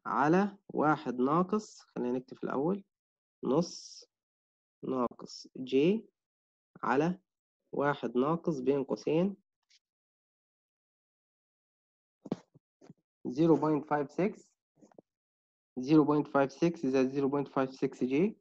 على واحد ناقص خلينا نكتب في الأول نص ناقص جي على واحد ناقص بين قوسين زيرو بوينت فايف سكس زيرو بوينت فايف سكس زائد زيرو بوينت فايف سكس جي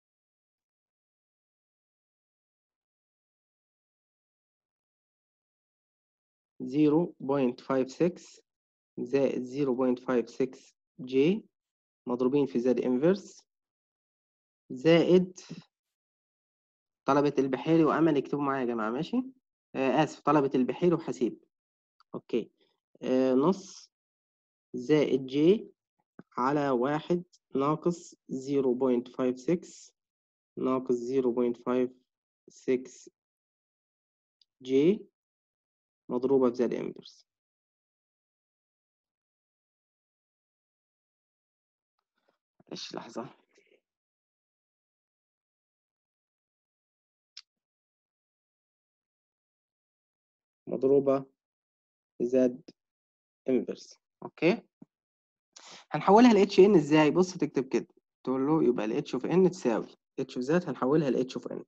زيرو بوينت فايف سكس زائد زيرو بوينت فايف سكس جي مضروبين في زد انفرس زائد طلبة البحيري وأمل اكتبوا معايا يا جماعة ماشي آه آسف طلبة البحيري وحسيب أوكي آه نص زائد جي على واحد ناقص زيرو بوينت فايف سكس ناقص زيرو بوينت فايف سكس جي مضروبة في زد انفرس معلش لحظة مضروبة في زد انفرس اوكي هنحولها ل ان ازاي بص تكتب كده تقول له يبقى ال h of n تساوي h of z هنحولها ل h of n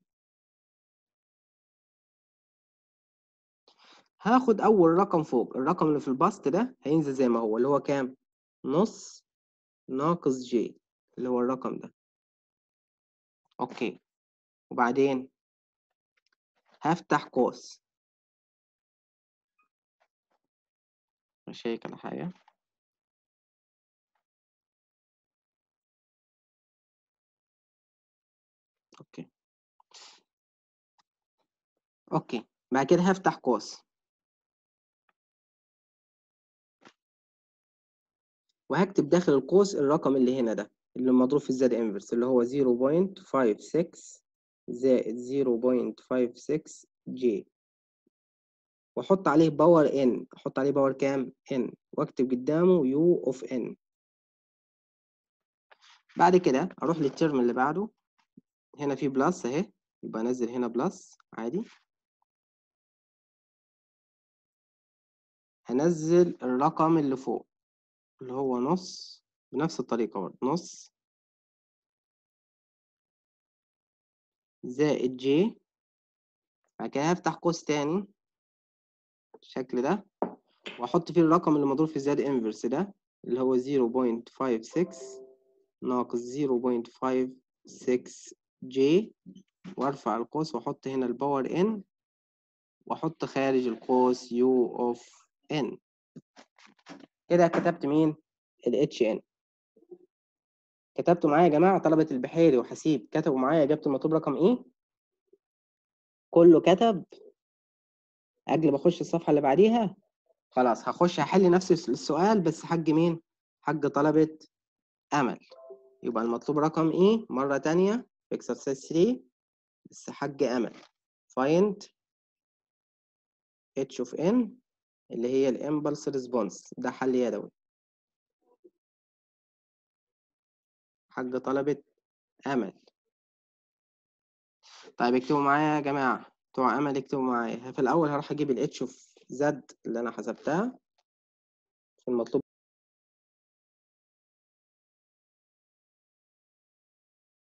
هاخد اول رقم فوق الرقم اللي في البسط ده هينزل زي ما هو اللي هو كام نص ناقص j اللي هو الرقم ده اوكي وبعدين هفتح قوس اشيك على حاجة اوكي اوكي بعد كده هفتح قوس وهكتب داخل القوس الرقم اللي هنا ده اللي مضروب في الزد انفرس اللي هو 0.56 زائد 0.56 جي واحط عليه باور ان احط عليه باور كام ان واكتب قدامه يو اوف ان بعد كده اروح للترم اللي بعده هنا في بلس اهي يبقى انزل هنا بلس عادي هنزل الرقم اللي فوق اللي هو نص بنفس الطريقة برضه نص زائد جي بعد كده هفتح قوس تاني بالشكل ده واحط فيه الرقم اللي مضروب في زد انفرس ده اللي هو 0.56 ناقص 0.56 جي وارفع القوس واحط هنا الباور ان واحط خارج القوس يو اوف ان كده كتبت مين ال اتش ان كتبتوا معايا يا جماعه طلبه البحيري وحسيب كتبوا معايا اجابه المطلوب رقم ايه كله كتب قبل ما اخش الصفحه اللي بعديها خلاص هخش هحل نفس السؤال بس حق مين حق طلبه امل يبقى المطلوب رقم ايه مره تانية في exercise 3 بس حق امل find h of n اللي هي الامبلس ريسبونس ده حل يدوي حق طلبة أمل طيب اكتبوا معايا يا جماعة بتوع أمل اكتبوا معايا في الأول هروح أجيب ال H of Z اللي أنا حسبتها في المطلوب